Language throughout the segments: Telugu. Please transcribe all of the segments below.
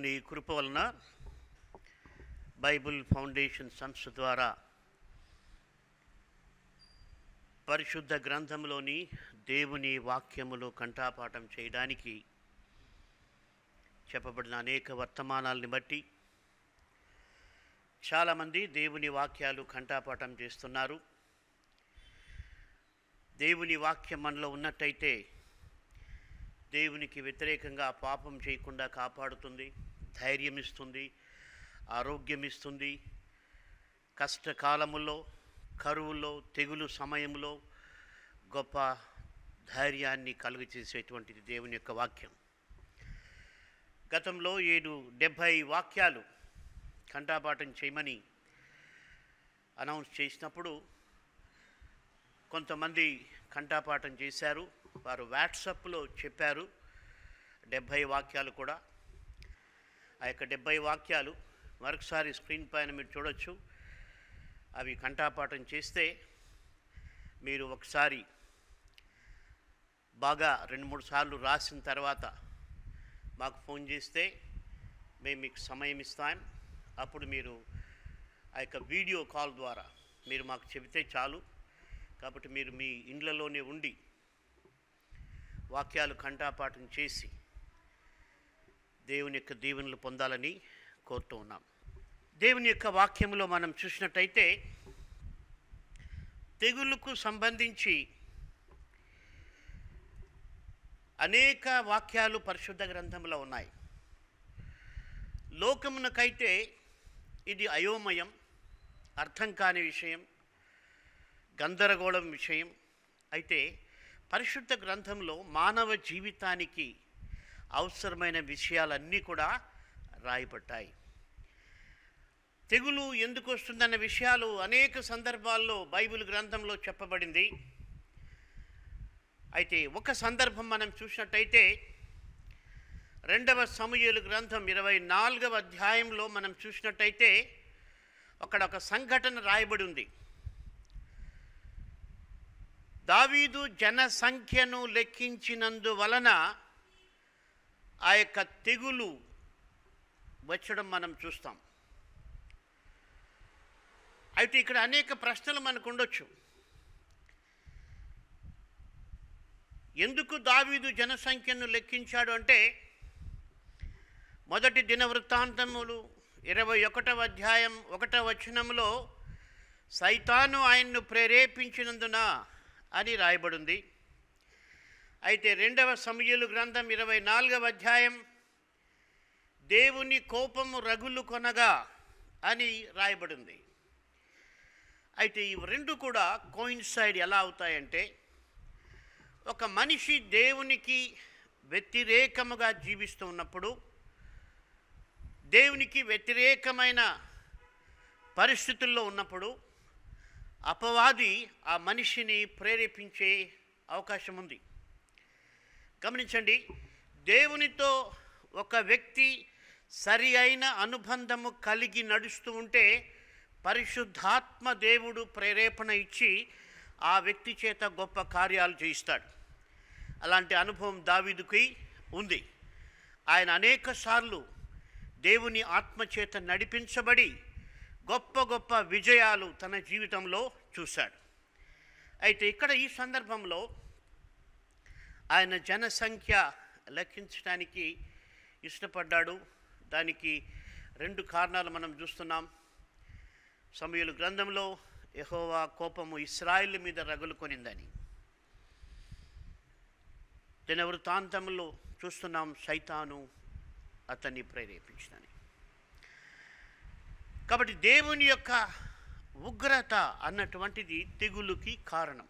దేవుని కృప వలన బైబిల్ ఫౌండేషన్ సంస్థ ద్వారా పరిశుద్ధ గ్రంథంలోని దేవుని వాక్యములు కంఠాపాఠం చేయడానికి చెప్పబడిన అనేక వర్తమానాలని బట్టి చాలామంది దేవుని వాక్యాలు కంఠాపాఠం చేస్తున్నారు దేవుని వాక్యం మనలో ఉన్నట్టయితే దేవునికి వ్యతిరేకంగా పాపం చేయకుండా కాపాడుతుంది ధైర్యం ఇస్తుంది ఆరోగ్యం ఇస్తుంది కష్టకాలములో కరువులో తెగులు సమయంలో గొప్ప ధైర్యాన్ని కలుగ చేసేటువంటిది దేవుని యొక్క వాక్యం గతంలో ఏడు డెబ్భై వాక్యాలు కంఠాపాఠం చేయమని అనౌన్స్ చేసినప్పుడు కొంతమంది కంఠాపాఠం చేశారు వారు వాట్సాప్లో చెప్పారు డెబ్భై వాక్యాలు కూడా ఆ యొక్క డెబ్భై వాక్యాలు మరొకసారి స్క్రీన్ పైన మీరు చూడొచ్చు అవి కంఠాపాఠం చేస్తే మీరు ఒకసారి బాగా రెండు మూడు సార్లు రాసిన తర్వాత మాకు ఫోన్ చేస్తే మేము మీకు సమయం ఇస్తాం అప్పుడు మీరు ఆ యొక్క వీడియో కాల్ ద్వారా మీరు మాకు చెబితే చాలు కాబట్టి మీరు మీ ఇండ్లలోనే ఉండి వాక్యాలు కంఠాపాఠం చేసి దేవుని యొక్క దీవెనలు పొందాలని కోరుతూ ఉన్నాం దేవుని యొక్క వాక్యంలో మనం చూసినట్టయితే తెగులుకు సంబంధించి అనేక వాక్యాలు పరిశుద్ధ గ్రంథంలో ఉన్నాయి లోకమునకైతే ఇది అయోమయం అర్థం కాని విషయం గందరగోళం విషయం అయితే పరిశుద్ధ గ్రంథంలో మానవ జీవితానికి అవసరమైన విషయాలన్నీ కూడా రాయబడ్డాయి తెగులు ఎందుకు వస్తుందన్న విషయాలు అనేక సందర్భాల్లో బైబిల్ గ్రంథంలో చెప్పబడింది అయితే ఒక సందర్భం మనం చూసినట్టయితే రెండవ సమూహలు గ్రంథం ఇరవై నాలుగవ అధ్యాయంలో మనం చూసినట్టయితే అక్కడ ఒక సంఘటన రాయబడి ఉంది దావీదు జనసంఖ్యను లెక్కించినందువలన ఆ యొక్క తెగులు వచ్చడం మనం చూస్తాం అయితే ఇక్కడ అనేక ప్రశ్నలు మనకు ఉండొచ్చు ఎందుకు దావీదు జనసంఖ్యను లెక్కించాడు అంటే మొదటి దిన వృత్తాంతములు ఇరవై ఒకటవ అధ్యాయం ఒకటవ వచనంలో సైతాను ఆయన్ను ప్రేరేపించినందున అని రాయబడింది అయితే రెండవ సమయలు గ్రంథం ఇరవై నాలుగవ అధ్యాయం దేవుని కోపము రగులు కొనగా అని రాయబడింది అయితే ఈ రెండు కూడా కోయిన్సైడ్ ఎలా అవుతాయంటే ఒక మనిషి దేవునికి వ్యతిరేకముగా జీవిస్తూ ఉన్నప్పుడు దేవునికి వ్యతిరేకమైన పరిస్థితుల్లో ఉన్నప్పుడు అపవాది ఆ మనిషిని ప్రేరేపించే అవకాశం ఉంది గమనించండి దేవునితో ఒక వ్యక్తి సరి అయిన అనుబంధము కలిగి నడుస్తూ ఉంటే పరిశుద్ధాత్మ దేవుడు ప్రేరేపణ ఇచ్చి ఆ వ్యక్తి చేత గొప్ప కార్యాలు చేయిస్తాడు అలాంటి అనుభవం దావీదుకి ఉంది ఆయన అనేక సార్లు దేవుని ఆత్మ చేత నడిపించబడి గొప్ప గొప్ప విజయాలు తన జీవితంలో చూశాడు అయితే ఇక్కడ ఈ సందర్భంలో ఆయన జనసంఖ్య లెక్కించడానికి ఇష్టపడ్డాడు దానికి రెండు కారణాలు మనం చూస్తున్నాం సమయులు గ్రంథంలో యహోవా కోపము ఇస్రాయిల్ మీద రగులుకొనిందని దినవృత్తాంతంలో చూస్తున్నాం సైతాను అతన్ని ప్రేరేపించినని కాబట్టి దేవుని యొక్క ఉగ్రత అన్నటువంటిది తెగులుకి కారణం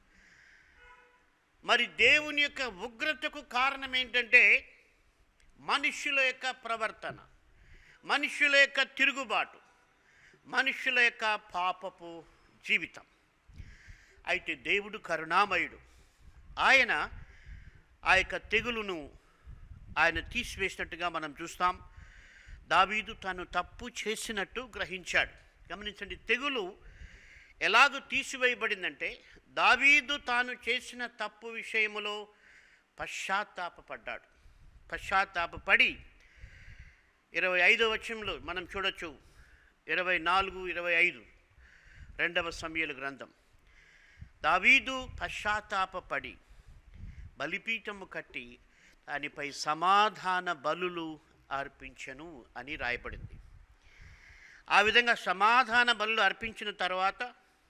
మరి దేవుని యొక్క ఉగ్రతకు కారణం ఏంటంటే మనుష్యుల యొక్క ప్రవర్తన మనుష్యుల యొక్క తిరుగుబాటు మనుష్యుల యొక్క పాపపు జీవితం అయితే దేవుడు కరుణామయుడు ఆయన ఆ యొక్క తెగులును ఆయన తీసివేసినట్టుగా మనం చూస్తాం దావీదు తను తప్పు చేసినట్టు గ్రహించాడు గమనించండి తెగులు ఎలాగూ తీసివేయబడిందంటే దావీదు తాను చేసిన తప్పు విషయములో పశ్చాత్తాపపడ్డాడు పశ్చాత్తాపపడి ఇరవై ఐదో వచనంలో మనం చూడొచ్చు ఇరవై నాలుగు ఇరవై ఐదు రెండవ సమయలు గ్రంథం దావీదు పశ్చాత్తాపపడి బలిపీఠము కట్టి దానిపై సమాధాన బలులు అర్పించను అని రాయబడింది ఆ విధంగా సమాధాన బలులు అర్పించిన తర్వాత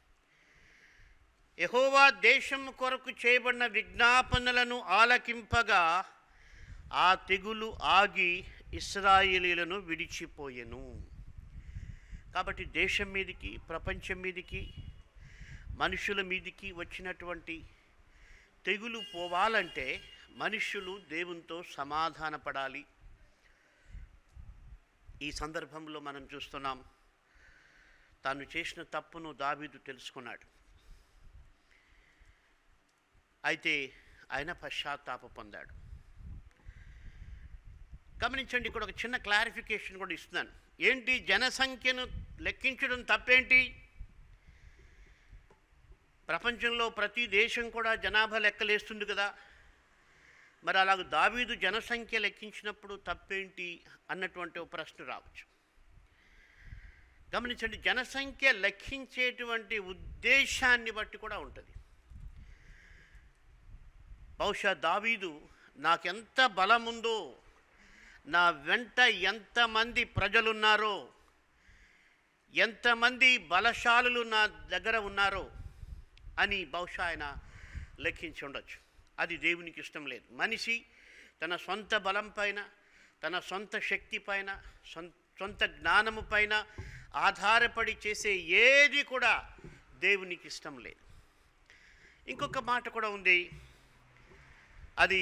యహోవా దేశం కొరకు చేయబడిన విజ్ఞాపనలను ఆలకింపగా ఆ తెగులు ఆగి ఇస్రాయేలీలను విడిచిపోయెను కాబట్టి దేశం మీదికి ప్రపంచం మీదికి మనుషుల మీదికి వచ్చినటువంటి తెగులు పోవాలంటే మనుష్యులు దేవునితో సమాధానపడాలి ఈ సందర్భంలో మనం చూస్తున్నాం తాను చేసిన తప్పును దావీదు తెలుసుకున్నాడు అయితే ఆయన పశ్చాత్తాప పొందాడు గమనించండి ఇక్కడ ఒక చిన్న క్లారిఫికేషన్ కూడా ఇస్తున్నాను ఏంటి జనసంఖ్యను లెక్కించడం తప్పేంటి ప్రపంచంలో ప్రతి దేశం కూడా జనాభా లెక్కలేస్తుంది కదా మరి అలాగ దావీదు జనసంఖ్య లెక్కించినప్పుడు తప్పేంటి అన్నటువంటి ఒక ప్రశ్న రావచ్చు గమనించండి జనసంఖ్య లెక్కించేటువంటి ఉద్దేశాన్ని బట్టి కూడా ఉంటుంది బహుశా దావీదు నాకెంత బలముందో నా వెంట ఎంతమంది ప్రజలున్నారో ఎంతమంది బలశాలులు నా దగ్గర ఉన్నారో అని బహుశా ఆయన లెక్కించి ఉండొచ్చు అది దేవునికి ఇష్టం లేదు మనిషి తన సొంత బలం పైన తన సొంత శక్తి పైన సొం- సొంత జ్ఞానము పైన ఆధారపడి చేసే ఏది కూడా దేవునికి ఇష్టం లేదు ఇంకొక మాట కూడా ఉంది అది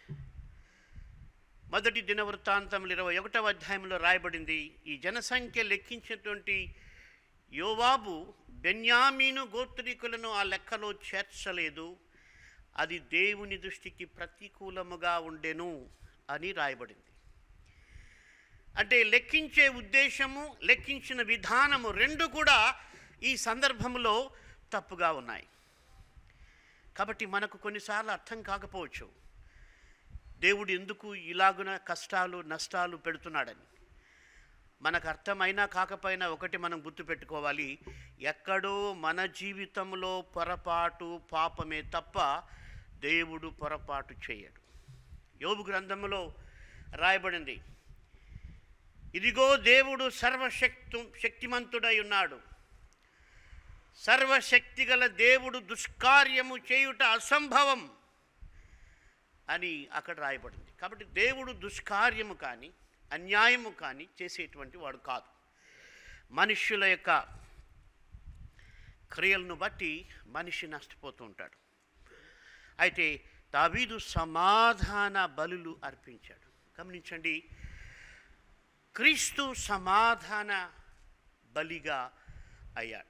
మొదటి దినవృత్తాంతములు ఇరవై ఒకటవ అధ్యాయంలో రాయబడింది ఈ జనసంఖ్య లెక్కించినటువంటి యోవాబు బెన్యామీను గోత్రికులను ఆ లెక్కలో చేర్చలేదు అది దేవుని దృష్టికి ప్రతికూలముగా ఉండెను అని రాయబడింది అంటే లెక్కించే ఉద్దేశము లెక్కించిన విధానము రెండు కూడా ఈ సందర్భంలో తప్పుగా ఉన్నాయి కాబట్టి మనకు కొన్నిసార్లు అర్థం కాకపోవచ్చు దేవుడు ఎందుకు ఇలాగున కష్టాలు నష్టాలు పెడుతున్నాడని మనకు అర్థమైనా కాకపోయినా ఒకటి మనం గుర్తుపెట్టుకోవాలి ఎక్కడో మన జీవితంలో పొరపాటు పాపమే తప్ప దేవుడు పొరపాటు చేయడు యోబు గ్రంథంలో రాయబడింది ఇదిగో దేవుడు సర్వశక్తు శక్తిమంతుడై ఉన్నాడు సర్వశక్తిగల దేవుడు దుష్కార్యము చేయుట అసంభవం అని అక్కడ రాయబడింది కాబట్టి దేవుడు దుష్కార్యము కానీ అన్యాయము కానీ చేసేటువంటి వాడు కాదు మనుష్యుల యొక్క క్రియలను బట్టి మనిషి నష్టపోతూ ఉంటాడు అయితే దావీదు సమాధాన బలులు అర్పించాడు గమనించండి క్రీస్తు సమాధాన బలిగా అయ్యాడు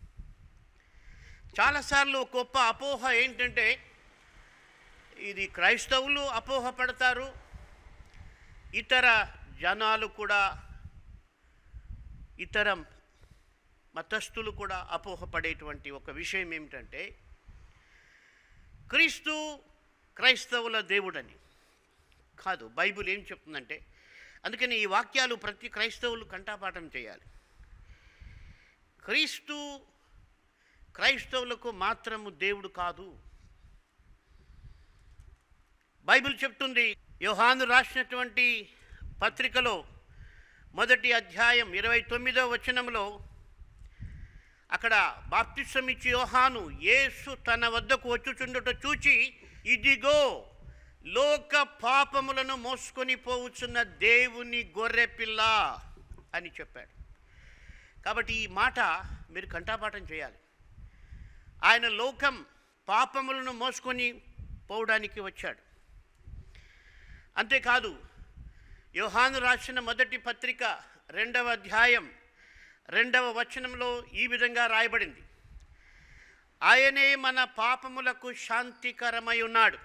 చాలాసార్లు ఒక గొప్ప అపోహ ఏంటంటే ఇది క్రైస్తవులు అపోహపడతారు ఇతర జనాలు కూడా ఇతర మతస్థులు కూడా అపోహపడేటువంటి ఒక విషయం ఏమిటంటే క్రీస్తు క్రైస్తవుల దేవుడని కాదు బైబిల్ ఏం చెప్తుందంటే అందుకని ఈ వాక్యాలు ప్రతి క్రైస్తవులు కంఠాపాఠం చేయాలి క్రీస్తు క్రైస్తవులకు మాత్రము దేవుడు కాదు బైబిల్ చెప్తుంది యోహాను రాసినటువంటి పత్రికలో మొదటి అధ్యాయం ఇరవై తొమ్మిదో వచనంలో అక్కడ బాప్తిసం ఇచ్చి యోహాను యేసు తన వద్దకు వచ్చుచుండుట చూచి ఇదిగో లోక పాపములను మోసుకొని పోవచ్చున్న దేవుని గొర్రెపిల్ల అని చెప్పాడు కాబట్టి ఈ మాట మీరు కంఠాపాఠం చేయాలి ఆయన లోకం పాపములను మోసుకొని పోవడానికి వచ్చాడు అంతేకాదు యోహాను రాసిన మొదటి పత్రిక రెండవ అధ్యాయం రెండవ వచనంలో ఈ విధంగా రాయబడింది ఆయనే మన పాపములకు శాంతికరమై ఉన్నాడు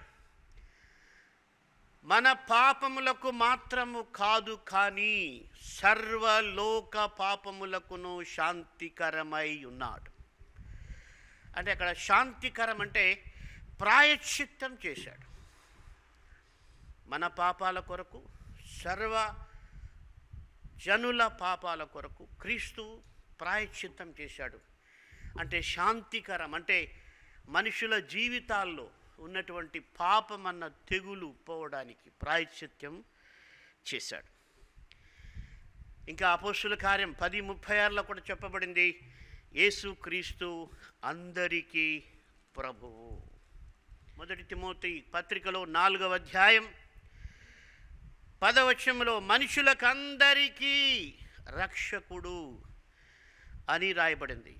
మన పాపములకు మాత్రము కాదు కానీ సర్వలోక పాపములకును శాంతికరమై ఉన్నాడు అంటే అక్కడ శాంతికరం అంటే ప్రాయశ్చిత్తం చేశాడు మన పాపాల కొరకు సర్వ జనుల పాపాల కొరకు క్రీస్తు ప్రాయశ్చిత్తం చేశాడు అంటే శాంతికరం అంటే మనుషుల జీవితాల్లో ఉన్నటువంటి పాపమన్న తెగులు పోవడానికి ప్రాయశ్చిత్యం చేశాడు ఇంకా అపోస్తుల కార్యం పది ముప్పై ఆరులో కూడా చెప్పబడింది యేసు క్రీస్తు అందరికీ ప్రభువు మొదటి తిమోతి పత్రికలో నాలుగవ అధ్యాయం పదవచనంలో మనుషులకందరికీ రక్షకుడు అని రాయబడింది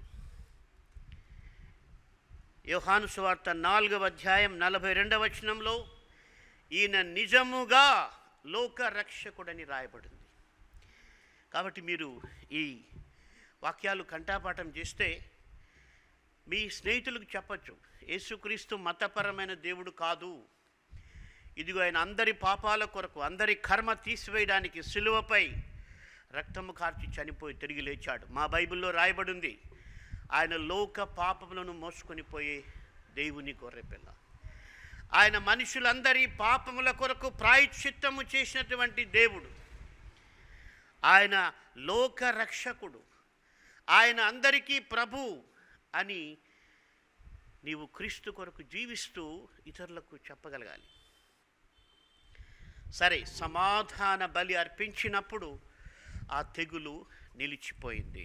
యోహాను సువార్త నాలుగవ అధ్యాయం నలభై రెండవ వచనంలో ఈయన నిజముగా లోక రక్షకుడని రాయబడింది కాబట్టి మీరు ఈ వాక్యాలు కంఠాపాఠం చేస్తే మీ స్నేహితులకు చెప్పచ్చు యేసుక్రీస్తు మతపరమైన దేవుడు కాదు ఇదిగో ఆయన అందరి పాపాల కొరకు అందరి కర్మ తీసివేయడానికి సిలువపై రక్తము కార్చి చనిపోయి తిరిగి లేచాడు మా బైబిల్లో రాయబడింది ఆయన లోక పాపములను మోసుకొని పోయే దేవుని గొర్రెపిల్ల ఆయన మనుషులందరి పాపముల కొరకు ప్రాయశ్చిత్తము చేసినటువంటి దేవుడు ఆయన లోక రక్షకుడు ఆయన అందరికీ ప్రభు అని నీవు క్రీస్తు కొరకు జీవిస్తూ ఇతరులకు చెప్పగలగాలి సరే సమాధాన బలి అర్పించినప్పుడు ఆ తెగులు నిలిచిపోయింది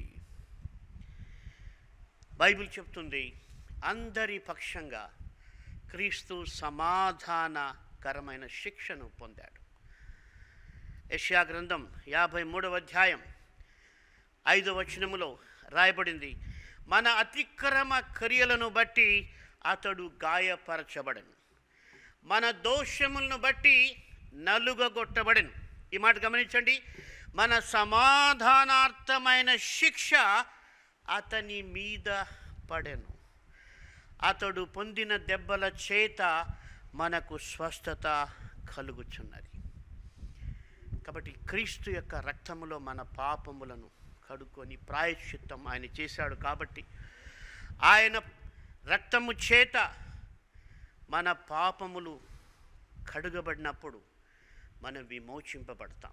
బైబిల్ చెప్తుంది అందరి పక్షంగా క్రీస్తు సమాధానకరమైన శిక్షను పొందాడు యష్యా గ్రంథం యాభై మూడవ అధ్యాయం ఐదవ వచనములో రాయబడింది మన అతిక్రమ క్రియలను బట్టి అతడు గాయపరచబడను మన దోషములను బట్టి నలుగగొట్టబడను ఈ మాట గమనించండి మన సమాధానార్థమైన శిక్ష అతని మీద పడెను అతడు పొందిన దెబ్బల చేత మనకు స్వస్థత కలుగుచున్నది కాబట్టి క్రీస్తు యొక్క రక్తములో మన పాపములను కడుక్కొని ప్రాయశ్చిత్తం ఆయన చేశాడు కాబట్టి ఆయన రక్తము చేత మన పాపములు కడుగబడినప్పుడు మనం విమోచింపబడతాం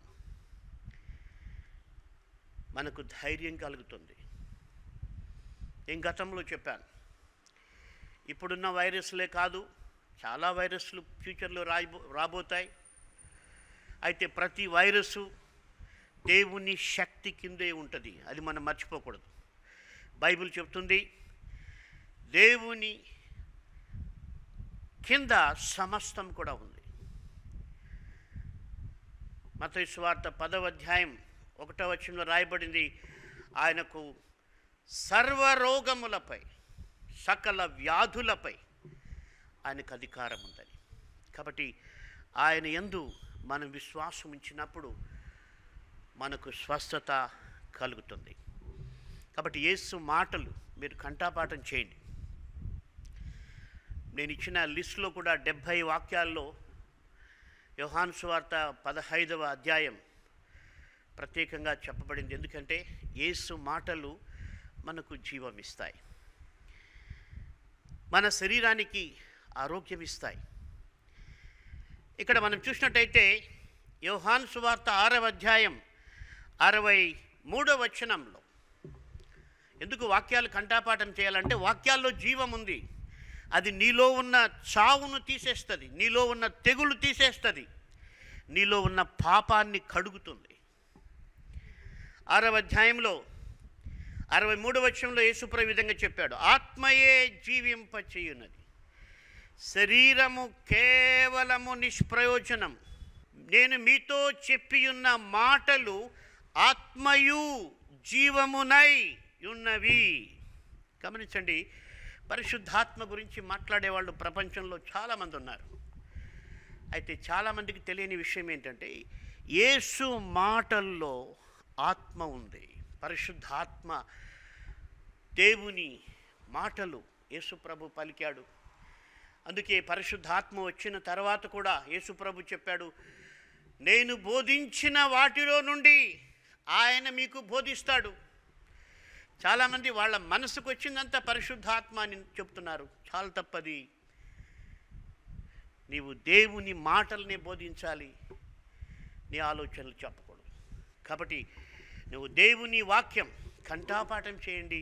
మనకు ధైర్యం కలుగుతుంది నేను గతంలో చెప్పాను ఇప్పుడున్న వైరస్లే కాదు చాలా వైరస్లు ఫ్యూచర్లో రాబో రాబోతాయి అయితే ప్రతి వైరస్సు దేవుని శక్తి కిందే ఉంటుంది అది మనం మర్చిపోకూడదు బైబిల్ చెప్తుంది దేవుని కింద సమస్తం కూడా ఉంది మత స్వార్థ పదవ అధ్యాయం ఒకటో వచనంలో రాయబడింది ఆయనకు సర్వరోగములపై సకల వ్యాధులపై ఆయనకు అధికారం ఉందని కాబట్టి ఆయన ఎందు మనం విశ్వాసం ఉంచినప్పుడు మనకు స్వస్థత కలుగుతుంది కాబట్టి యేసు మాటలు మీరు కంఠాపాఠం చేయండి నేను ఇచ్చిన లిస్టులో కూడా డెబ్భై వాక్యాల్లో యోహాను సువార్త పదహైదవ అధ్యాయం ప్రత్యేకంగా చెప్పబడింది ఎందుకంటే యేసు మాటలు మనకు జీవం ఇస్తాయి మన శరీరానికి ఆరోగ్యం ఇస్తాయి ఇక్కడ మనం చూసినట్టయితే యోహాన్ సువార్త ఆరవ అధ్యాయం అరవై మూడవ వచనంలో ఎందుకు వాక్యాలు కంఠాపాఠం చేయాలంటే వాక్యాల్లో జీవం ఉంది అది నీలో ఉన్న చావును తీసేస్తుంది నీలో ఉన్న తెగులు తీసేస్తుంది నీలో ఉన్న పాపాన్ని కడుగుతుంది ఆరవ అధ్యాయంలో అరవై మూడవ వచనంలో యేసుప్ర విధంగా చెప్పాడు ఆత్మయే జీవింపచేయున్నది శరీరము కేవలము నిష్ప్రయోజనం నేను మీతో చెప్పియున్న మాటలు ఆత్మయు జీవమునై ఉన్నవి గమనించండి పరిశుద్ధాత్మ గురించి మాట్లాడేవాళ్ళు ప్రపంచంలో చాలామంది ఉన్నారు అయితే చాలామందికి తెలియని విషయం ఏంటంటే యేసు మాటల్లో ఆత్మ ఉంది పరిశుద్ధాత్మ దేవుని మాటలు యేసు ప్రభు పలికాడు అందుకే పరిశుద్ధాత్మ వచ్చిన తర్వాత కూడా యేసుప్రభు చెప్పాడు నేను బోధించిన వాటిలో నుండి ఆయన మీకు బోధిస్తాడు చాలామంది వాళ్ళ మనసుకు వచ్చిందంతా పరిశుద్ధాత్మ అని చెప్తున్నారు చాలా తప్పది నీవు దేవుని మాటల్ని బోధించాలి నీ ఆలోచనలు చెప్పకూడదు కాబట్టి నువ్వు దేవుని వాక్యం కంఠాపాఠం చేయండి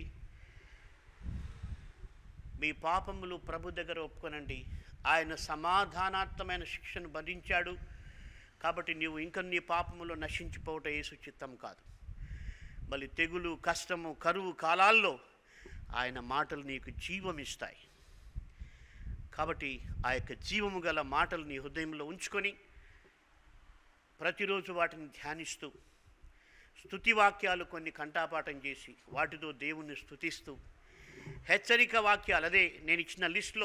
మీ పాపములు ప్రభు దగ్గర ఒప్పుకొనండి ఆయన సమాధానాత్మకమైన శిక్షను భరించాడు కాబట్టి నీవు ఇంకా నీ పాపములో నశించిపోవట యేసు చిత్తం కాదు మళ్ళీ తెగులు కష్టము కరువు కాలాల్లో ఆయన మాటలు నీకు జీవం ఇస్తాయి కాబట్టి ఆ యొక్క జీవము గల మాటలు నీ హృదయంలో ఉంచుకొని ప్రతిరోజు వాటిని ధ్యానిస్తూ స్తుతి వాక్యాలు కొన్ని కంఠాపాఠం చేసి వాటితో దేవుణ్ణి స్తుతిస్తూ హెచ్చరిక వాక్యాలు అదే నేను ఇచ్చిన లిస్ట్లో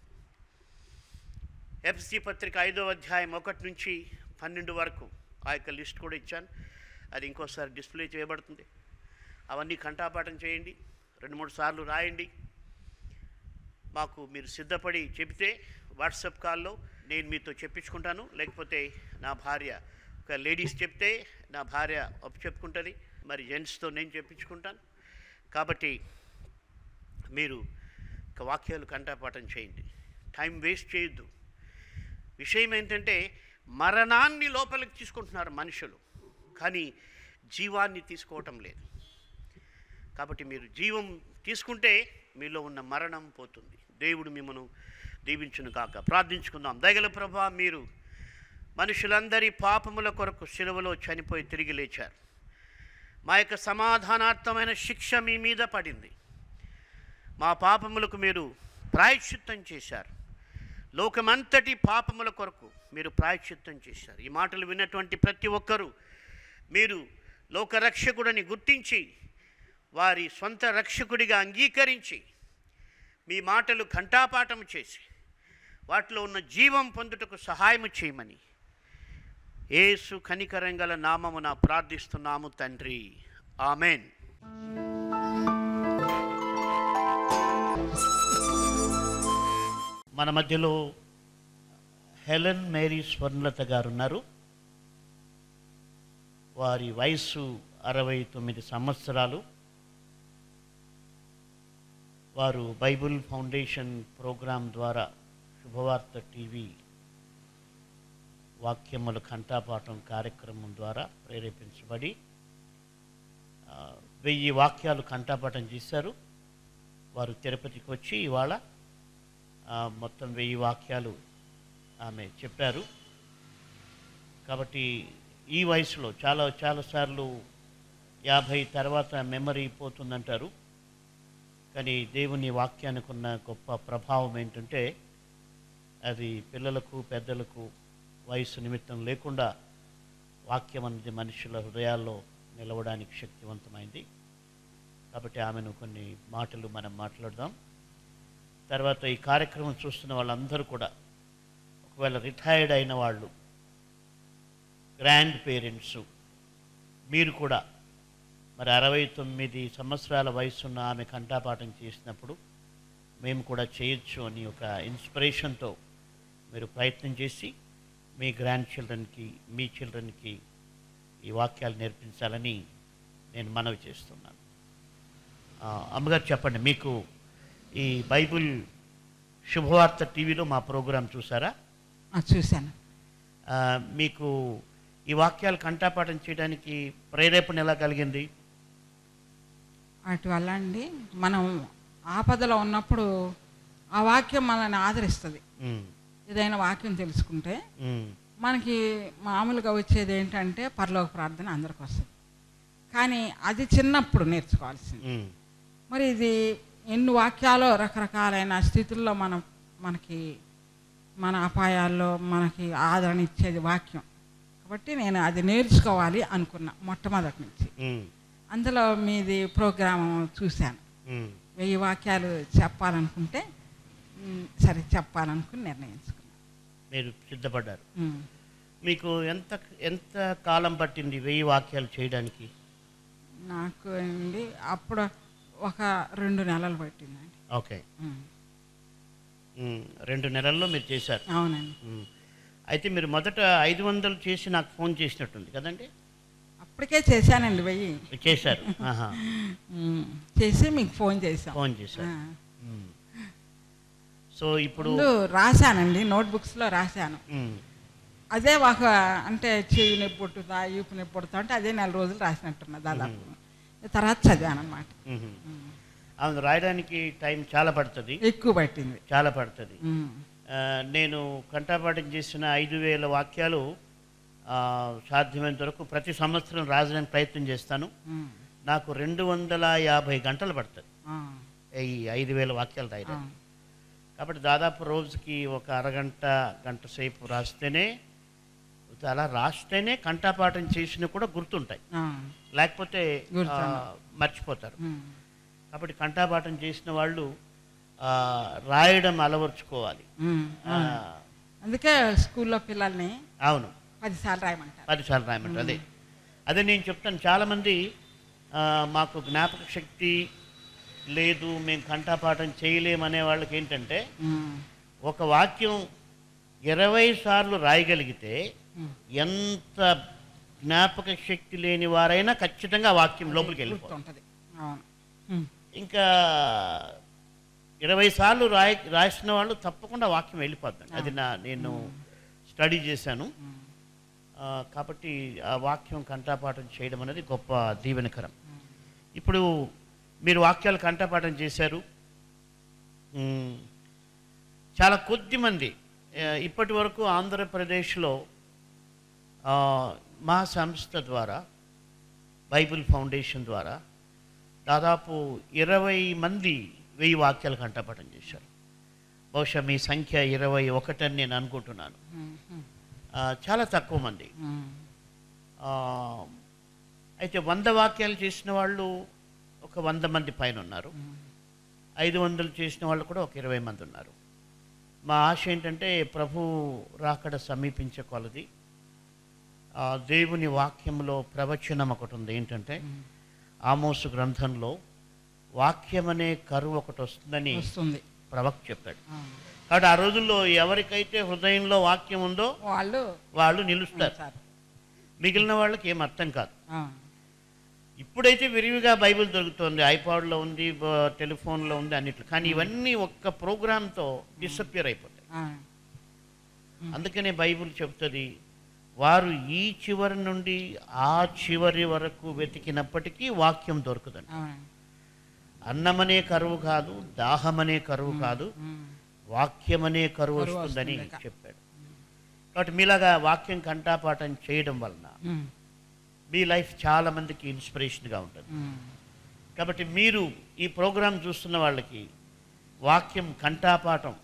ఎఫ్సి పత్రిక ఐదో అధ్యాయం ఒకటి నుంచి పన్నెండు వరకు ఆ యొక్క లిస్ట్ కూడా ఇచ్చాను అది ఇంకోసారి డిస్ప్లే చేయబడుతుంది అవన్నీ కంఠాపాఠం చేయండి రెండు మూడు సార్లు రాయండి మాకు మీరు సిద్ధపడి చెబితే వాట్సాప్ కాల్లో నేను మీతో చెప్పించుకుంటాను లేకపోతే నా భార్య ఒక లేడీస్ చెప్తే నా భార్య అప్పు చెప్పుకుంటుంది మరి జెంట్స్తో నేను చెప్పించుకుంటాను కాబట్టి మీరు ఒక వాక్యాలు కంఠపాఠం చేయండి టైం వేస్ట్ చేయొద్దు విషయం ఏంటంటే మరణాన్ని లోపలికి తీసుకుంటున్నారు మనుషులు కానీ జీవాన్ని తీసుకోవటం లేదు కాబట్టి మీరు జీవం తీసుకుంటే మీలో ఉన్న మరణం పోతుంది దేవుడు మిమ్మను దీవించును కాక ప్రార్థించుకుందాం దయగల ప్రభా మీరు మనుషులందరి పాపముల కొరకు శిలువలో చనిపోయి తిరిగి లేచారు మా యొక్క సమాధానార్థమైన శిక్ష మీ మీద పడింది మా పాపములకు మీరు ప్రాయశ్చిత్తం చేశారు లోకమంతటి పాపముల కొరకు మీరు ప్రాయశ్చిత్తం చేశారు ఈ మాటలు విన్నటువంటి ప్రతి ఒక్కరూ మీరు లోకరక్షకుడని గుర్తించి వారి సొంత రక్షకుడిగా అంగీకరించి మీ మాటలు ఘంటాపాఠం చేసి వాటిలో ఉన్న జీవం పొందుటకు సహాయం చేయమని ఏసు కనికరంగల నామమున ప్రార్థిస్తున్నాము తండ్రి ఆమెన్ మన మధ్యలో హెలెన్ మేరీ స్వర్ణలత గారు ఉన్నారు వారి వయస్సు అరవై తొమ్మిది సంవత్సరాలు వారు బైబుల్ ఫౌండేషన్ ప్రోగ్రాం ద్వారా శుభవార్త టీవీ వాక్యముల కంఠాపాఠం కార్యక్రమం ద్వారా ప్రేరేపించబడి ఆ, వెయ్యి వాక్యాలు కంఠాపాఠం చేశారు వారు తిరుపతికి వచ్చి ఇవాళ ఆ, మొత్తం వెయ్యి వాక్యాలు ఆమె చెప్పారు కాబట్టి ఈ వయసులో చాలా చాలాసార్లు యాభై తర్వాత మెమరీ పోతుందంటారు కానీ దేవుని వాక్యానికి ఉన్న గొప్ప ప్రభావం ఏంటంటే అది పిల్లలకు పెద్దలకు వయసు నిమిత్తం లేకుండా వాక్యం అనేది మనుషుల హృదయాల్లో నిలవడానికి శక్తివంతమైంది కాబట్టి ఆమెను కొన్ని మాటలు మనం మాట్లాడదాం తర్వాత ఈ కార్యక్రమం చూస్తున్న వాళ్ళందరూ కూడా ఒకవేళ రిటైర్డ్ అయిన వాళ్ళు గ్రాండ్ పేరెంట్స్ మీరు కూడా మరి అరవై తొమ్మిది సంవత్సరాల వయసున్న ఆమె కంఠాపాఠం చేసినప్పుడు మేము కూడా చేయొచ్చు అని ఒక ఇన్స్పిరేషన్తో మీరు ప్రయత్నం చేసి మీ గ్రాండ్ చిల్డ్రన్కి మీ చిల్డ్రన్కి ఈ వాక్యాలు నేర్పించాలని నేను మనవి చేస్తున్నాను ఆ, అమ్మగారు చెప్పండి మీకు ఈ బైబిల్ శుభవార్త టీవీలో మా ప్రోగ్రాం చూసారా ఆ, చూశాను ఆ, మీకు ఈ వాక్యాలు కంఠాపాఠం చేయడానికి ప్రేరేపణ ఎలా కలిగింది వాటి వల్ల అండి మనం ఆపదలో ఉన్నప్పుడు ఆ వాక్యం మనల్ని ఆదరిస్తుంది ఉమ్, ఏదైనా వాక్యం తెలుసుకుంటే ఉమ్, మనకి మామూలుగా వచ్చేది ఏంటంటే పరలోక ప్రార్థన అందరికి వస్తుంది కానీ అది చిన్నప్పుడు నేర్చుకోవాల్సింది ఉమ్, మరి ఇది ఎన్ని వాక్యాలు రకరకాలైన స్థితుల్లో మనం మనకి మన అపాయాల్లో మనకి ఆదరణ ఇచ్చేది వాక్యం కాబట్టి నేను అది నేర్చుకోవాలి అనుకున్నా మొట్టమొదటి నుంచి ఉమ్, అందులో మీది ప్రోగ్రామ్ చూశాను ఉమ్. వెయ్యి వాక్యాలు చెప్పాలనుకుంటే మ్, సరే చెప్పాలనుకుని నిర్ణయించుకున్నాను మీరు సిద్ధపడ్డారు మ్. మీకు ఎంత ఎంత కాలం పట్టింది వెయ్యి వాక్యాలు చేయడానికి నాకు అండి అప్పుడు ఒక రెండు నెలలు పట్టిందండి ఓకే మ్. ఉమ్, రెండు నెలల్లో మీరు చేశారు అవునండి ఉమ్. అయితే మీరు మొదట ఐదు వందలు చేసి నాకు ఫోన్ చేసినట్టుంది కదండి అప్పటికే చేశానండి వెయ్యి చేశారు ఆహా. మ్. చేసి మీకు ఫోన్ చేశాం ఫోన్ చేశారు ఆ. ఉమ్. సో ఇప్పుడు ముందు రాశానండి నోట్బుక్స్లో రాశాను ఉమ్, అదే ఒక అంటే చెయ్యి నొప్పి పుట్టుతా ఈపు నొప్పి పుడుతా అంటే అదే నెల రోజులు రాసినట్టున్నా దాదాపు తర్వాత చదివాను అనమాట మ్మ్. అవును రాయడానికి టైం చాలా పడుతుంది ఎక్కువ పట్టింది చాలా పడుతుంది ఉమ్. ఆ, నేను కంఠపాఠం చేసిన ఐదు వేల వాక్యాలు ఆ, సాధ్యమైనంత వరకు ప్రతి సంవత్సరం రాయడానికి ప్రయత్నం చేస్తాను ఉమ్. నాకు రెండు వందల యాభై గంటలు పడుతుంది ఆ. ఈ ఐదు వేల వాక్యాలు ఆ. రాయడానికి కాబట్టి దాదాపు రోజుకి ఒక అరగంట గంట సేపు రాస్తేనే అలా రాస్తేనే కంఠపాఠం చేసినా కూడా గుర్తుంటాయి ఆ. లేకపోతే ఆ, గుర్తుండవు. మర్చిపోతారు ఉమ్. కాబట్టి కంఠపాఠం చేసిన వాళ్ళు ఆ, రాయడం అలవర్చుకోవాలి ఉమ్. ఆ, అందుకే స్కూల్లో పిల్లల్ని అవును పదిసార్లు రాయమంటారు పదిసార్లు రాయమంటారు అదే అదే నేను చెప్తాను చాలామంది ఆ, మాకు జ్ఞాపక శక్తి లేదు మేము కంఠపాఠం చేయలేమనే వాళ్ళకి ఏంటంటే ఉమ్. ఒక వాక్యం ఇరవై సార్లు రాయగలిగితే ఉమ్. ఎంత జ్ఞాపక శక్తి లేని వారైనా ఖచ్చితంగా ఆ వాక్యం లోపలికి వెళ్ళిపోతుంది గుర్తుంటది అవును ఉమ్. ఇంకా ఇరవై సార్లు రాయ రాసిన వాళ్ళు తప్పకుండా వాక్యం వెళ్ళిపోతుంది అది నా నేను స్టడీ చేశాను ఉమ్. ఆ, కాబట్టి ఆ వాక్యం కంఠపాఠం చేయడం అనేది గొప్ప దీవెనకరం ఇప్పుడు మీరు వాక్యాలు కంఠపాఠం చేశారు ఉమ్, చాలా కొద్ది మంది ఆ, ఇప్పటి వరకు ఆంధ్రప్రదేశ్లో ఆ, మా సంస్థ ద్వారా బైబిల్ ఫౌండేషన్ ద్వారా దాదాపు ఇరవై మంది వెయ్యి వాక్యాలు కంఠపాఠం చేశారు బహుశా మీ సంఖ్య ఇరవై ఒకటని నేను అనుకుంటున్నాను ఉమ్. ఉమ్. ఆ, చాలా తక్కువ మంది ఉమ్. ఆ, అయితే వంద వాక్యాలు చేసిన వాళ్ళు ఒక వంద మంది పైన ఉన్నారు ఉమ్. ఐదు వందలు చేసిన వాళ్ళు కూడా ఒక ఇరవై మంది ఉన్నారు మా ఆశ ఏంటంటే ప్రభు రాకడ సమీపించే కొలది ఆ, దేవుని వాక్యంలో ప్రవచనం ఒకటి ఉంది ఏంటంటే ఉమ్. ఆమోసు గ్రంథంలో వాక్యం అనే కరువు ఒకటి వస్తుందని వస్తుంది ప్రవక్త చెప్పాడు ఆ. కాబట్టి ఆ రోజుల్లో ఎవరికైతే హృదయంలో వాక్యం ఉందో వాళ్ళు వాళ్ళు నిలుస్తారు సార్ మిగిలిన వాళ్ళకి ఏం అర్థం కాదు ఆ. ఇప్పుడైతే విరివిగా బైబిల్ దొరుకుతుంది ఐపాడ్లో ఉంది బ- టెలిఫోన్లో ఉంది అన్నిట్లో కానీ ఇవన్నీ ఒక్క ప్రోగ్రామ్తో డిసప్పియర్ అయిపోతాయి ఆ. అందుకనే బైబిల్ చెప్తుంది వారు ఈ చివరి నుండి ఆ చివరి వరకు వెతికినప్పటికీ వాక్యం దొరుకుతుంది ఆ. అన్నమనే కరువు కాదు దాహమనే కరువు కాదు ఉమ్. వాక్యమనే కరువు కరువు వస్తుందని వస్తుంది. చెప్పాడు కాబట్టి మీలాగా వాక్యం కంఠాపాఠం చేయడం వలన ఉమ్. మీ లైఫ్ చాలా మందికి ఇన్స్పిరేషన్గా ఉంటుంది ఉమ్. కాబట్టి మీరు ఈ ప్రోగ్రాం చూస్తున్న వాళ్ళకి వాక్యం కంఠాపాఠం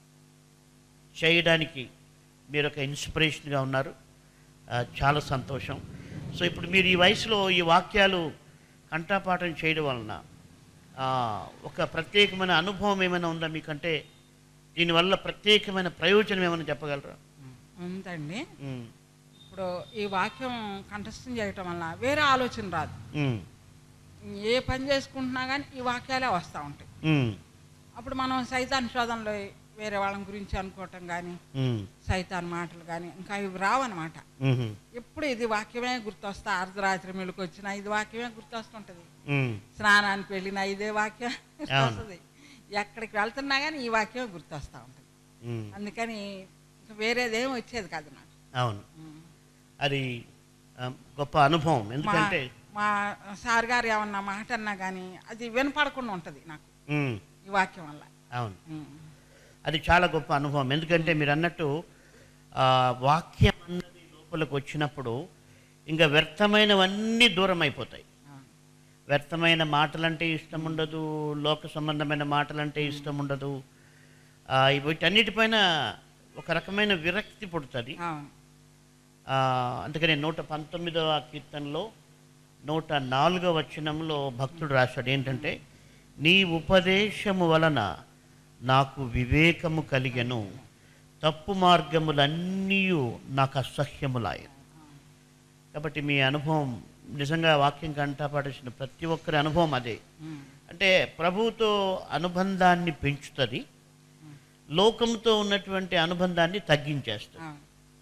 చేయడానికి మీరు ఒక ఇన్స్పిరేషన్గా ఉన్నారు ఆ, చాలా సంతోషం సో ఇప్పుడు మీరు ఈ వయసులో ఈ వాక్యాలు కంఠాపాఠం చేయడం వలన ఆ, ఒక ప్రత్యేకమైన అనుభవం ఏమైనా ఉందా మీకంటే దీనివల్ల ప్రత్యేకమైన ప్రయోజనం ఏమైనా చెప్పగలరా ఉందండి ఉమ్, ఇప్పుడు ఈ వాక్యం కంఠస్థం చేయటం వల్ల వేరే ఆలోచన రాదు ఉమ్, ఏ పని చేసుకుంటున్నా కానీ ఈ వాక్యాలే వస్తూ ఉంటాయి ఉమ్, అప్పుడు మనం సైతాన్ శోధనలో వేరే వాళ్ళ గురించి అనుకోవటం కానీ ఉమ్, సైతాన్ మాటలు కానీ ఇంకా ఇవి రావన్నమాట ఉమ్, ఎప్పుడు ఇది వాక్యమే గుర్తొస్తా అర్ధరాత్రి మెలకు వచ్చినా ఇది వాక్యమే గుర్తొస్తుంటుంది ఉమ్, స్నానానికి వెళ్ళినా ఇదే వాక్యం అవును. వస్తుంది ఎక్కడికి వెళ్తున్నా కానీ ఈ వాక్యం గుర్తొస్తూ ఉంటుంది ఉమ్. అందుకని ఇంకా వేరేదేం వచ్చేది కాదు నాకు అవును ఉమ్. అది ఆ, గొప్ప అనుభవం మా ఎందుకంటే మా సార్ గారు ఏమన్నా మాట అన్నా కానీ అది వినపడకుండా ఉంటుంది నాకు ఉమ్, ఈ వాక్యం వల్ల అవును ఉమ్. అది చాలా గొప్ప అనుభవం ఎందుకంటే మీరు అన్నట్టు ఆ, వాక్యం అన్నది లోపలికి వచ్చినప్పుడు ఇంకా వ్యర్థమైనవన్నీ దూరం అయిపోతాయి ఆ. వ్యర్థమైన మాటలంటే ఇష్టం ఉండదు లోక సంబంధమైన మాటలంటే ఇష్టం ఉండదు ఆ, వీటన్నిటిపైన ఒక రకమైన విరక్తి పుడుతుంది అవును ఆ, అందుకనే నూట పంతొమ్మిదవ కీర్తనలో నూట నాలుగవ వచనంలో భక్తుడు రాశాడు ఏంటంటే నీ ఉపదేశము వలన నాకు వివేకము కలిగెను తప్పు మార్గములన్నీ నాకు అసహ్యములాయను కాబట్టి మీ అనుభవం నిజంగా వాక్యం కంటపడిన ప్రతి ఒక్కరి అనుభవం అదే ఉమ్. అంటే ప్రభువుతో అనుబంధాన్ని పెంచుతుంది లోకంతో ఉన్నటువంటి అనుబంధాన్ని తగ్గించేస్తుంది అవును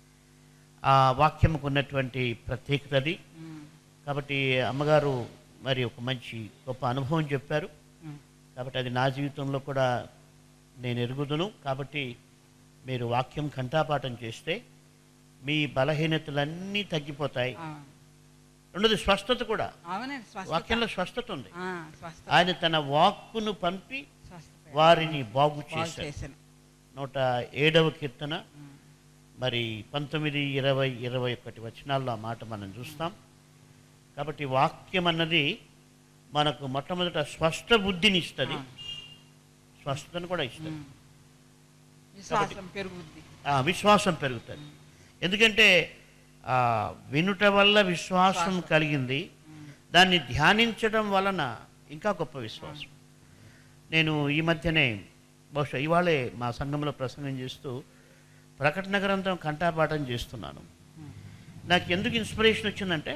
ఆ వాక్యముకు ఉన్నటువంటి ప్రత్యేకత అది ఉమ్. కాబట్టి అమ్మగారు మరి ఒక మంచి గొప్ప అనుభవం చెప్పారు ఉమ్. కాబట్టి అది నా జీవితంలో కూడా నేను ఎరుగుదును కాబట్టి మీరు వాక్యం కంఠాపాఠం చేస్తే మీ బలహీనతలన్నీ తగ్గిపోతాయి ఆ. రెండోది స్వస్థత కూడా అవునండి స్వస్థత వాక్యంలో స్వస్థత ఉంది ఆ, స్వస్థత ఆయన తన వాక్కును పంపి స్వస్థత వారిని బాగు బాగు చేశారు చేశాను నూట ఏడవ కీర్తన ఉమ్. మరి పంతొమ్మిది ఇరవై ఇరవై ఒకటి వచనాల్లో ఆ మాట మనం చూస్తాం కాబట్టి వాక్యం అన్నది మనకు మొట్టమొదట స్పష్ట బుద్ధిని ఇస్తుంది అవును. స్వస్థతను కూడా ఇస్తుంది ఉమ్. విశ్వాసం పెరుగుద్ది ఆ, విశ్వాసం పెరుగుతుంది ఎందుకంటే ఆ, వినుట వల్ల విశ్వాసం కలిగింది ఉమ్. దాన్ని ధ్యానించడం వలన ఇంకా గొప్ప విశ్వాసం నేను ఈ మధ్యనే బహుశా ఇవాళే మా సంఘంలో ప్రసంగం చేస్తూ ప్రకటన గ్రంథం కంఠాపాఠం చేస్తున్నాను ఉమ్. నాకు ఎందుకు ఇన్స్పిరేషన్ వచ్చిందంటే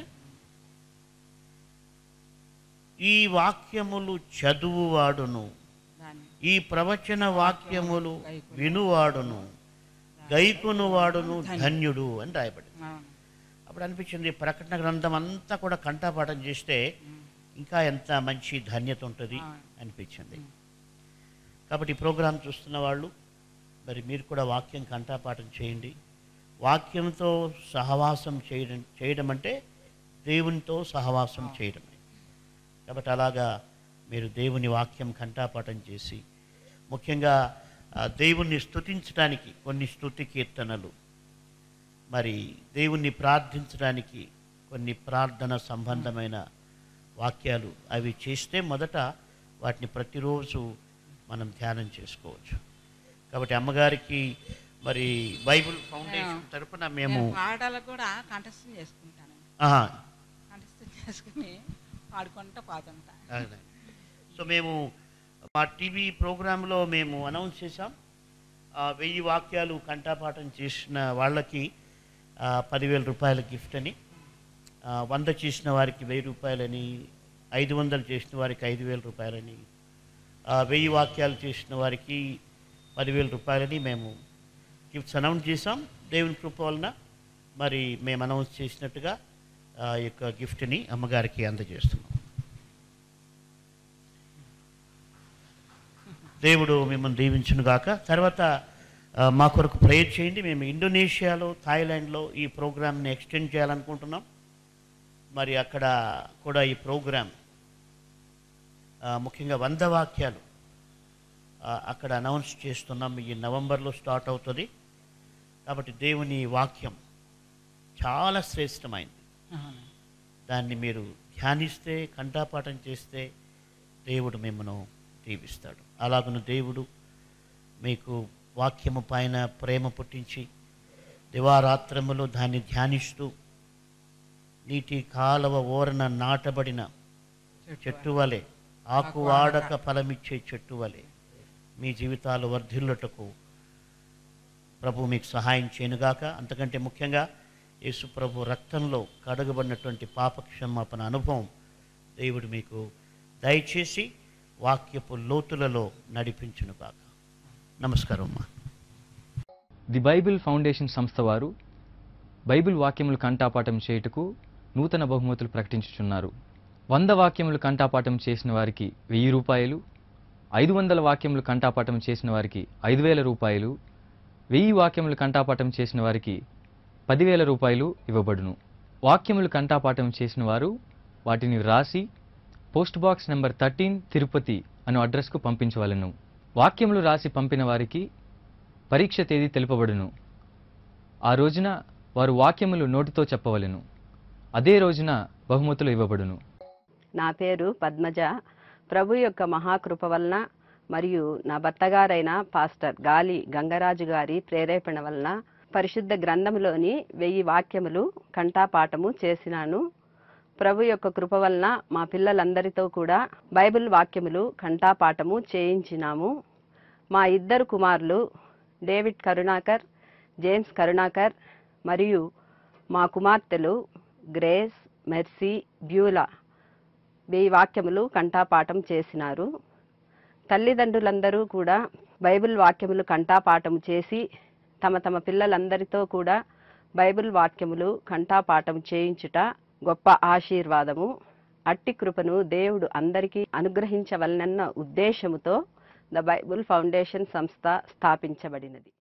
ఈ వాక్యములు చదువువాడును దాన్ని ఈ ప్రవచన వాక్యములు వినువాడును గైకునువాడును ధన్యుడు అని రాయబడింది అవును అప్పుడు అనిపించింది ప్రకటన గ్రంథం అంతా కూడా కంఠాపాఠం చేస్తే ఉమ్. ఇంకా ఎంత మంచి ధన్యత ఉంటుంది అవును. అనిపించింది ఉమ్. కాబట్టి ఈ ప్రోగ్రాం చూస్తున్న వాళ్ళు మరి మీరు కూడా వాక్యం కంఠాపాఠం చేయండి వాక్యంతో సహవాసం చేయడం చేయడం అంటే దేవునితో సహవాసం చేయడమే కాబట్టి అలాగా మీరు దేవుని వాక్యం కంఠాపాఠం చేసి ముఖ్యంగా ఆ, దేవుణ్ణి స్తుతించడానికి కొన్ని స్తుతి కీర్తనలు మరి దేవుణ్ణి ప్రార్థించడానికి కొన్ని ప్రార్థన సంబంధమైన వాక్యాలు అవి చేస్తే మొదట వాటిని ప్రతిరోజు మనం ధ్యానం చేసుకోవచ్చు కాబట్టి అమ్మగారికి మరి బైబిల్ ఫౌండేషన్ తరపున మేము నేను పాటలకు కూడా కంఠస్థం చేసుకుంటాను ఆహా, కంఠస్థం చేసుకుని పాడుకుంటూ పోతుంటా అదే. సో మేము మా టీవీ ప్రోగ్రాంలో మేము అనౌన్స్ చేసాం ఆ, వెయ్యి వాక్యాలు కంఠాపాఠం చేసిన వాళ్ళకి ఆ, పదివేల రూపాయల గిఫ్ట్ అని ఆ, వంద చేసిన వారికి వెయ్యి రూపాయలని ఐదు వందలు చేసిన వారికి ఐదు వేల రూపాయలని ఆ, వెయ్యి వాక్యాలు చేసిన వారికి పదివేల రూపాయలని మేము గిఫ్ట్స్ అనౌన్స్ చేసాం దేవుని కృప వలన మరి మేము అనౌన్స్ చేసినట్టుగా ఆ యొక్క గిఫ్ట్ని అమ్మగారికి అందజేస్తున్నాం దేవుడు మిమ్మల్ని దీవించును గాక తర్వాత ఆ, మా కొరకు ప్రేయర్ చేయండి మేము ఇండోనేషియాలో థాయిలాండ్లో ఈ ప్రోగ్రామ్ని ఎక్స్టెండ్ చేయాలనుకుంటున్నాం మరి అక్కడ కూడా ఈ ప్రోగ్రామ్ ఆ, ముఖ్యంగా వంద వాక్యాలు ఆ, అక్కడ అనౌన్స్ చేస్తున్నాం ఈ నవంబర్లో స్టార్ట్ అవుతుంది కాబట్టి దేవుని వాక్యం చాలా శ్రేష్టమైంది అవును. దాన్ని మీరు ధ్యానిస్తే కంఠాపాఠం చేస్తే దేవుడు మిమ్మను దీవిస్తాడు అలాగను దేవుడు మీకు వాక్యము పైన ప్రేమ పుట్టించి దివారాత్రములు దాన్ని ధ్యానిస్తూ నీటి కాలవ ఓరన నాటబడిన చెట్టు వలె ఆకు వాడక ఫలమిచ్చే చెట్టు వలె మీ జీవితాలు వర్ధిల్లుటకు ప్రభు మీకు సహాయం చేయనుగాక అంతకంటే ముఖ్యంగా యేసు ప్రభు రక్తంలో కడగబడినటువంటి పాపక్షమాపణ అనుభవం దేవుడు మీకు దయచేసి వాక్యపు లోతులలో నడిపించునుగాక నమస్కారం అమ్మా ది బైబిల్ ఫౌండేషన్ సంస్థ వారు బైబిల్ వాక్యములు కంఠాపాఠం చేయుటకు నూతన బహుమతులు ప్రకటించుచున్నారు వంద వాక్యములు కంఠాపాఠం చేసిన వారికి వెయ్యి రూపాయలు ఐదు వందల వాక్యములు కంఠాపాఠం చేసిన వారికి ఐదు వేల రూపాయలు వెయ్యి వాక్యములు కంఠాపాఠం చేసిన వారికి పదివేల రూపాయలు ఇవ్వబడును వాక్యములు కంఠాపాఠం చేసిన వారు వాటిని వ్రాసి post box number thirteen Tirupati అను అడ్రస్కు పంపించవలను వాక్యములు రాసి పంపిన వారికి పరీక్ష తేదీ తెలుపబడును ఆ రోజున వారు వాక్యములు నోటితో చెప్పవలెను అదే రోజున బహుమతులు ఇవ్వబడును నా పేరు పద్మజ ప్రభు యొక్క మహాకృప వలన మరియు నా భర్తగారైన పాస్టర్ గాలి గంగరాజు గారి ప్రేరేపణ వలన పరిశుద్ధ గ్రంథములోని వెయ్యి వాక్యములు కంఠాపాఠము చేసినాను ప్రభు యొక్క కృప వలన మా పిల్లలందరితో కూడా బైబిల్ వాక్యములు కంఠాపాఠము చేయించినాము మా ఇద్దరు కుమారులు డేవిడ్ కరుణాకర్ జేమ్స్ కరుణాకర్ మరియు మా కుమార్తెలు గ్రేస్ మెర్సీ బ్యూలా వెయ్యి వాక్యములు కంఠాపాఠం చేసినారు తల్లిదండ్రులందరూ కూడా బైబిల్ వాక్యములు కంఠాపాఠం చేసి తమ తమ పిల్లలందరితో కూడా బైబిల్ వాక్యములు కంఠాపాఠం చేయించుట గొప్ప ఆశీర్వాదము అట్టి కృపను దేవుడు అందరికీ అనుగ్రహించవలనన్న ఉద్దేశముతో ద బైబిల్ ఫౌండేషన్ సంస్థ స్థాపించబడినది